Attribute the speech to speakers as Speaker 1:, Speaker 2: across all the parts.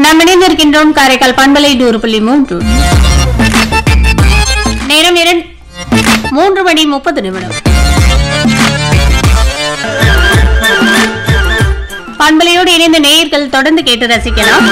Speaker 1: நாம் இணைந்திருக்கின்றோம் காரைக்கால் பண்பலை நூறு புள்ளி மூன்று நேரம் இரண்டு மூன்று மணி முப்பது நிமிடம் பண்பலையோடு இணைந்த நேயர்கள் தொடர்ந்து கேட்டு ரசிக்கலாம்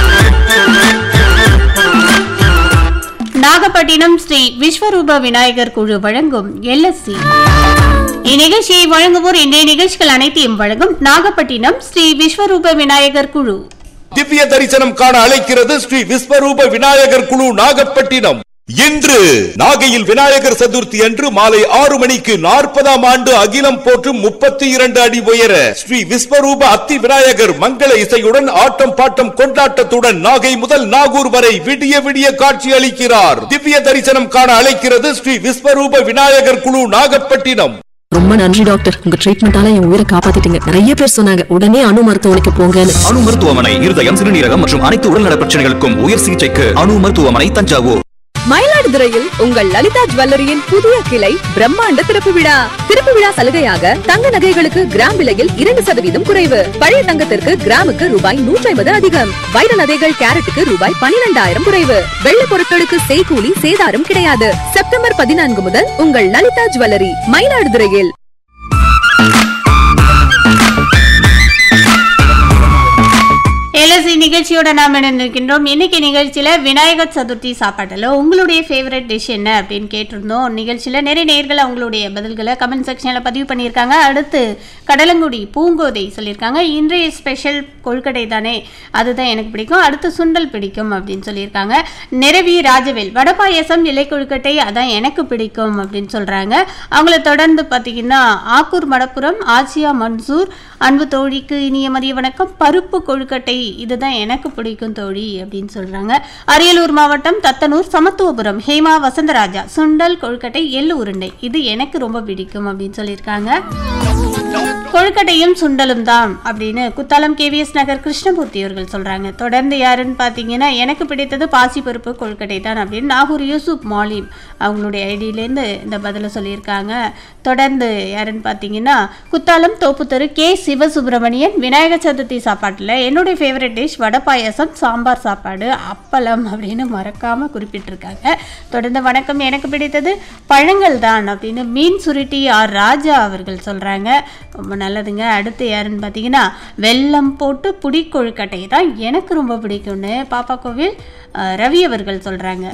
Speaker 1: நாகப்பட்டினம் ஸ்ரீ விஸ்வரூப விநாயகர் குழு வழங்கும் எல்எஸ்சி இந்நிகழ்ச்சியை வழங்குவோர் இன்றைய நிகழ்ச்சிகள் அனைத்தையும் வழங்கும் நாகப்பட்டினம் ஸ்ரீ விஸ்வரூப விநாயகர் குழு
Speaker 2: திவ்ய தரிசனம் காண அழைக்கிறது ஸ்ரீ விஸ்வரூப விநாயகர் குழு நாகப்பட்டினம் இன்று நாகையில் விநாயகர் சதுர்த்தி அன்று மாலை ஆறு மணிக்கு நாற்பதாம் ஆண்டு அகிலம் போற்றும் முப்பத்தி இரண்டு அடி உயர ஸ்ரீ விஸ்வரூப அத்தி விநாயகர் மங்கள இசையுடன் ஆட்டம் பாட்டம் கொண்டாட்டத்துடன் நாகை முதல் நாகூர் வரை விடிய விடிய காட்சி அளிக்கிறார் திவ்ய தரிசனம் காண அழைக்கிறது ஸ்ரீ விஸ்வரூப விநாயகர் குழு நாகப்பட்டினம்
Speaker 3: ரொம்ப நன்றி டாக்டர் உங்க ட்ரீட்மெண்டால என் உயிரை காப்பாத்திட்டீங்க நிறைய பேர் சொன்னாங்க உடனே அணு மருத்துவமனைக்கு போங்கன்னு
Speaker 4: அணு மருத்துவமனை இருதயம் சிறுநீரகம் மற்றும் அனைத்து உடல்நல பிரச்சனைகளுக்கும் உயர் சிகிச்சைக்கு அணு மருத்துவமனை தஞ்சாவூர்
Speaker 5: மயிலாடுதுறையில் உங்கள் லலிதா ஜுவல்லரியின் புதிய கிளை பிரம்மாண்ட திறப்பு விழா திறப்பு விழா சலுகையாக தங்க நகைகளுக்கு கிராம் விலையில் இரண்டு சதவீதம் குறைவு பழைய தங்கத்திற்கு கிராமுக்கு ரூபாய் நூற்றி ஐம்பது அதிகம் வைர நகைகள் கேரட்டுக்கு ரூபாய் பனிரெண்டாயிரம் குறைவு வெள்ளி பொருட்களுக்கு செய்கூலி சேதாரம் கிடையாது செப்டம்பர் பதினான்கு முதல் உங்கள் லலிதா ஜுவல்லரி மயிலாடுதுறையில்
Speaker 1: எல்எஸ்சி நிகழ்ச்சியோட நாம் இணைந்திருக்கின்றோம் இன்னைக்கு நிகழ்ச்சியில விநாயகர் சதுர்த்தி சாப்பாட்டில் உங்களுடைய ஃபேவரட் டிஷ் என்ன அப்படின்னு கேட்டிருந்தோம் நிகழ்ச்சியில நிறைய நேர்கள் அவங்களுடைய பதில்களை கமெண்ட் செக்ஷனில் பதிவு பண்ணியிருக்காங்க அடுத்து கடலங்குடி பூங்கோதை சொல்லியிருக்காங்க இன்றைய ஸ்பெஷல் கொழுக்கட்டை தானே அதுதான் எனக்கு பிடிக்கும் அடுத்து சுண்டல் பிடிக்கும் அப்படின்னு சொல்லியிருக்காங்க நிரவி ராஜவேல் வடை பாயசம் இலை கொழுக்கட்டை அதான் எனக்கு பிடிக்கும் அப்படின்னு சொல்றாங்க அவங்கள தொடர்ந்து பார்த்தீங்கன்னா ஆக்கூர் மடப்புரம் ஆசியா மன்சூர் அன்பு தோழிக்கு இனிய மதிய வணக்கம் பருப்பு கொழுக்கட்டை இதுதான் எனக்கு பிடிக்கும் தோழி அப்படின்னு சொல்றாங்க அரியலூர் மாவட்டம் தத்தனூர் சமத்துவபுரம் ஹேமா வசந்தராஜா சுண்டல் கொழுக்கட்டை எள்ளு உருண்டை இது எனக்கு ரொம்ப பிடிக்கும் அப்படின்னு சொல்லியிருக்காங்க கொழுக்கட்டையும் சுண்டலும் தான் அப்படின்னு குத்தாலம் கேவிஎஸ் நகர் கிருஷ்ணமூர்த்தி அவர்கள் சொல்றாங்க தொடர்ந்து யாருன்னு பார்த்தீங்கன்னா எனக்கு பிடித்தது பாசிப்பருப்பு கொழுக்கட்டை தான் அப்படின்னு நாகூர் யூசுப் மாலிம் அவங்களுடைய ஐடியிலேருந்து இந்த பதிலை சொல்லியிருக்காங்க தொடர்ந்து யாருன்னு பார்த்தீங்கன்னா குத்தாலம் தோப்புத்தெரு கே சிவசுப்பிரமணியன் விநாயகர் சதுர்த்தி சாப்பாட்டில் என்னுடைய ஃபேவரட் டிஷ் வடை பாயாசம் சாம்பார் சாப்பாடு அப்பளம் அப்படின்னு மறக்காம குறிப்பிட்டிருக்காங்க தொடர்ந்து வணக்கம் எனக்கு பிடித்தது பழங்கள் தான் அப்படின்னு மீன் சுருட்டி ஆர் ராஜா அவர்கள் சொல்றாங்க ரொம்ப நல்லதுங்க அடுத்து யாருன்னு பார்த்தீங்கன்னா வெல்லம் போட்டு புடி கொழுக்கட்டை தான் எனக்கு ரொம்ப பிடிக்கும்னு பாப்பா கோவில் அஹ், ரவி அவர்கள் சொல்றாங்க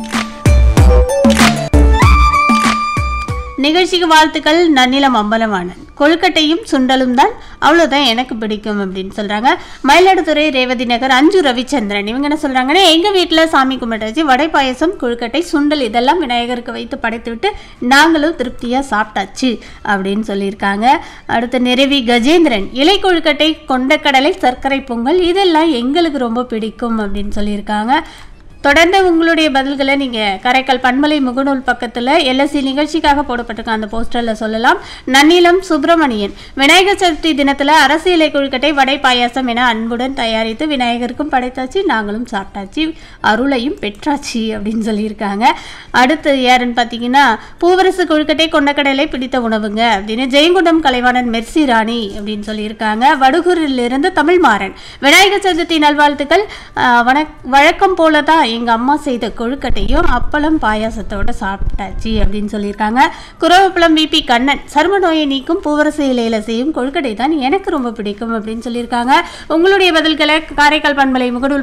Speaker 1: நிகழ்ச்சிக்கு வாழ்த்துக்கள் நன்னிலம் அம்பலவாணன் கொழுக்கட்டையும் சுண்டலும் தான் அவ்வளோதான் எனக்கு பிடிக்கும் அப்படின்னு சொல்றாங்க மயிலாடுதுறை ரேவதி நகர் அஞ்சு ரவிச்சந்திரன் இவங்க என்ன சொல்றாங்கன்னா எங்க வீட்டில் சாமி கும்பிட்டாச்சு வடை பாயசம் கொழுக்கட்டை சுண்டல் இதெல்லாம் விநாயகருக்கு வைத்து படைத்து விட்டு நாங்களும் திருப்தியா சாப்பிட்டாச்சு அப்படின்னு சொல்லியிருக்காங்க அடுத்து நிறைவி கஜேந்திரன் இலை கொழுக்கட்டை கொண்டக்கடலை சர்க்கரை பொங்கல் இதெல்லாம் எங்களுக்கு ரொம்ப பிடிக்கும் அப்படின்னு சொல்லியிருக்காங்க தொடர்ந்து உங்களுடைய பதில்களை நீங்கள் காரைக்கால் பண்பலை முகநூல் பக்கத்தில் எல்எஸ்சி நிகழ்ச்சிக்காக போடப்பட்டிருக்க அந்த போஸ்டரில் சொல்லலாம் நன்னிலம் சுப்பிரமணியன் விநாயகர் சதுர்த்தி தினத்தில் அரசு இலை கொழுக்கட்டை வடை பாயாசம் என அன்புடன் தயாரித்து விநாயகருக்கும் படைத்தாச்சு நாங்களும் சாப்பிட்டாச்சு அருளையும் பெற்றாச்சு அப்படின்னு சொல்லியிருக்காங்க அடுத்து யாருன்னு பார்த்தீங்கன்னா பூவரசு கொழுக்கட்டை கொண்டக்கடலை பிடித்த உணவுங்க அப்படின்னு ஜெயங்குண்டம் கலைவாணன் மெர்சி ராணி அப்படின்னு சொல்லியிருக்காங்க வடுகூரிலிருந்து தமிழ்மாறன் விநாயகர் சதுர்த்தி நல்வாழ்த்துக்கள் ஆஹ் வணக் வழக்கம் போல தான் எங்கள் அம்மா செய்த கொழுக்கட்டையும் அப்பளம் பாயாசத்தோட சாப்பிட்டாச்சு அப்படின்னு சொல்லியிருக்காங்க குரவப்பழம் விபி கண்ணன் சரும நோயை நீக்கும் பூவரசு இலையில செய்யும் கொழுக்கட்டை தான் எனக்கு ரொம்ப பிடிக்கும் அப்படின்னு சொல்லியிருக்காங்க உங்களுடைய பதில்களை காரைக்கால் பண்பலை முகநூல்